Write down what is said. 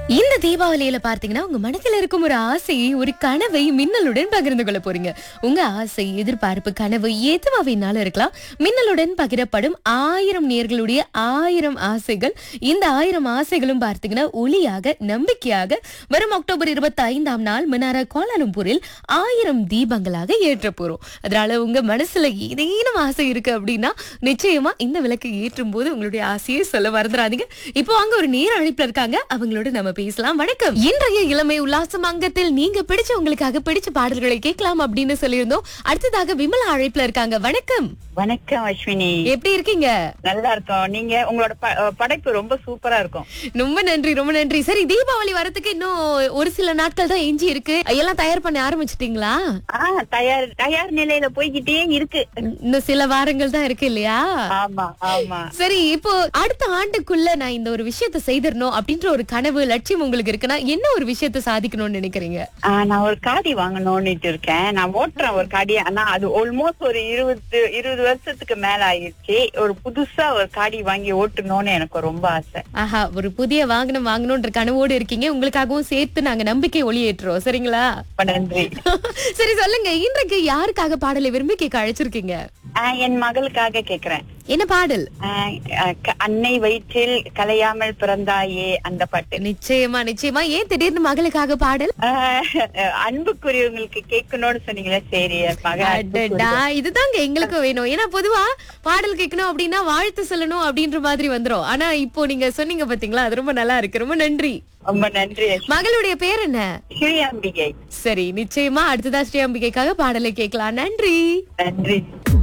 இந்த தீபாவளியில பார்த்தீங்கன்னா உங்க மனசுல இருக்கும் ஒரு ஆசையை ஒரு கனவை மின்னலுடன் பகிர்ந்து கொள்ள போறீங்க உங்க ஆசை எதிர்பார்ப்பு கனவு எதுவா வேணாலும் இருக்கலாம் மின்னலுடன் பகிரப்படும் ஆயிரம் நேர்களுடைய ஆயிரம் ஆசைகள் இந்த ஆயிரம் ஆசைகளும் பார்த்தீங்கன்னா ஒளியாக நம்பிக்கையாக வரும் அக்டோபர் இருபத்தி ஐந்தாம் நாள் மினாரா கோலாலம்பூரில் ஆயிரம் தீபங்களாக ஏற்ற போறோம் அதனால உங்க மனசுல ஏதேனும் ஆசை இருக்கு அப்படின்னா நிச்சயமா இந்த விளக்கு ஏற்றும் போது உங்களுடைய ஆசையை சொல்ல மறந்துடாதீங்க இப்போ அங்க ஒரு நேர அழைப்புல இருக்காங்க அவங்களோட நம்ம பேசலாம் வணக்கம் இன்றைய இளமை உல்லாசம் அங்கத்தில் நீங்க பிடிச்ச உங்களுக்காக பிடிச்ச பாடல்களை கேட்கலாம் அப்படின்னு சொல்லியிருந்தோம் அடுத்ததாக விமலா அழைப்புல இருக்காங்க வணக்கம் வணக்கம் அஸ்வினி எப்படி இருக்கீங்க நல்லா இருக்கோம் நீங்க உங்களோட ப- அஹ் படைப்பு ரொம்ப சூப்பரா இருக்கும் ரொம்ப நன்றி ரொம்ப நன்றி சரி தீபாவளி வரதுக்கு இன்னும் ஒரு சில நாட்கள் தான் எஞ்சி இருக்கு எல்லாம் தயார் பண்ண ஆரம்பிச்சிட்டீங்களா ஆ தயார் தயார் நிலையில போய்கிட்டே இருக்கு இன்னும் சில வாரங்கள் தான் இருக்கு இல்லையா ஆமா ஆமா சரி இப்போ அடுத்த ஆண்டுக்குள்ள நான் இந்த ஒரு விஷயத்தை செய்திடணும் அப்படின்ற ஒரு கனவு லட்சியம் உங்களுக்கு இருக்குன்னா என்ன ஒரு விஷயத்தை சாதிக்கணும்னு நினைக்கிறீங்க ஆ, நான் ஒரு காடி வாங்கணும்னுட்டு இருக்கேன் நான் ஓட்டுறேன் ஒரு காடி ஆனா அது ஆல்மோஸ்ட் ஒரு இருபது இருபது வருஷத்துக்கு மேல ஆயிடுச்சு ஒரு புதுசா ஒரு காடி வாங்கி ஓட்டணும்னு எனக்கு ரொம்ப ஆசை ஆஹா ஒரு புதிய வாகனம் வாங்கணும்ன்ற கனவோடு இருக்கீங்க உங்களுக்காகவும் சேர்த்து நாங்க நம்பிக்கை ஒளியேற்றுறோம் சரிங்களா ரொம்ப நன்றி சரி சொல்லுங்க இன்றைக்கு யாருக்காக பாடலை விரும்பி கேட்க அழைச்சிருக்கீங்க ஆ, என் மகளுக்காக கேக்குறேன் என்ன பாடல் ஆ, ஆ, க- அன்னை வயிற்றில் கலையாமல் பிறந்தாயே அந்த பாட்டு நிச்சயமா நிச்சயமா ஏன் திடீர்னு மகளுக்காக பாடல் ஆஹ் அன்புக்குரியவங்களுக்கு கேட்கணும்னு சொன்னீங்களே சரி என் மகன் அடடா இதுதாங்க எங்களுக்கு வேணும் ஏன்னா பொதுவா பாடல் கேட்கணும் அப்படின்னா வாழ்த்து சொல்லணும் அப்படின்ற மாதிரி வந்துரும் ஆனா இப்போ நீங்க சொன்னீங்க பாத்தீங்களா அது ரொம்ப நல்லா இருக்கு ரொம்ப நன்றி ரொம்ப நன்றி மகளுடைய பேர் என்ன ஸ்ரீ அம்பிகை சரி நிச்சயமா அடுத்ததா ஸ்ரீ அம்பிகைக்காக பாடலை கேட்கலாம் நன்றி நன்றி